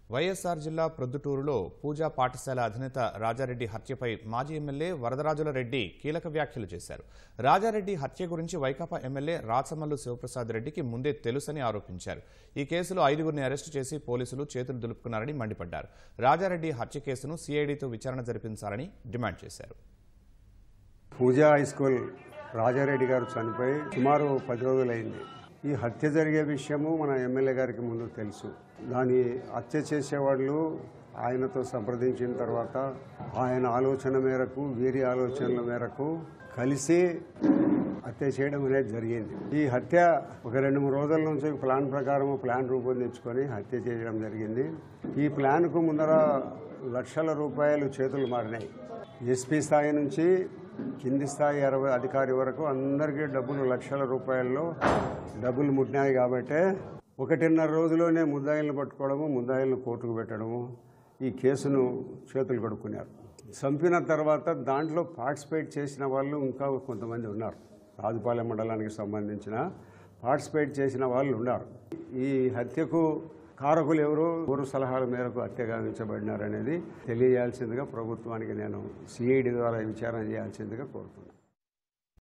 వైఎస్ఆర్ జిల్లా ప్రొద్దుటూరులో పూజా పాఠశాల అధినేత రాజారెడ్డి హత్యపై మాజీ ఎమ్మెల్యే వరదరాజుల రెడ్డి కీలక వ్యాఖ్యలు చేశారు రాజారెడ్డి హత్య గురించి వైకాపా ఎమ్మెల్యే రాచమల్లు శివప్రసాద్ రెడ్డికి ముందే తెలుసని ఆరోపించారు ఈ కేసులో ఐదుగురిని అరెస్టు చేసి పోలీసులు చేతులు దులుపుకున్నారని మండిపడ్డారు రాజారెడ్డి హత్య కేసును సీఐడితో విచారణ జరిపించాలని డిమాండ్ చేశారు పూజా హై స్కూల్ రాజారెడ్డి గారు చనిపోయి సుమారు పది రోజులైంది ఈ హత్య జరిగే విషయము మన ఎమ్మెల్యే గారికి ముందు తెలుసు దాని హత్య చేసేవాళ్ళు ఆయనతో సంప్రదించిన తర్వాత ఆయన ఆలోచన మేరకు వీరి ఆలోచనల మేరకు కలిసి హత్య చేయడం అనేది జరిగింది ఈ హత్య ఒక రెండు మూడు రోజుల నుంచి ప్లాన్ ప్రకారం ప్లాన్ రూపొందించుకొని హత్య చేయడం జరిగింది ఈ ప్లాన్కు ముందర లక్షల రూపాయలు చేతులు మారినాయి ఎస్పీ స్థాయి నుంచి కింది స్థాయి అరవై అధికారి వరకు అందరికీ డబ్బులు లక్షల రూపాయల్లో డబ్బులు ముట్టినాయి కాబట్టే ఒకటిన్నర రోజులోనే ముద్దాయిలను పట్టుకోవడము ముద్దాయిలను కోర్టుకు పెట్టడము ఈ కేసును చేతులు కడుక్కున్నారు చంపిన తర్వాత దాంట్లో పార్టిసిపేట్ చేసిన వాళ్ళు ఇంకా కొంతమంది ఉన్నారు రాజుపాలెం మండలానికి సంబంధించిన పార్టిసిపేట్ చేసిన వాళ్ళు ఉన్నారు ఈ హత్యకు కారకులు ఎవరు ఎవరు సలహాల మేరకు హత్య గావించబడినారనేది తెలియజేయాల్సిందిగా ప్రభుత్వానికి నేను సిఐడి ద్వారా విచారణ చేయాల్సిందిగా కోరుతున్నాను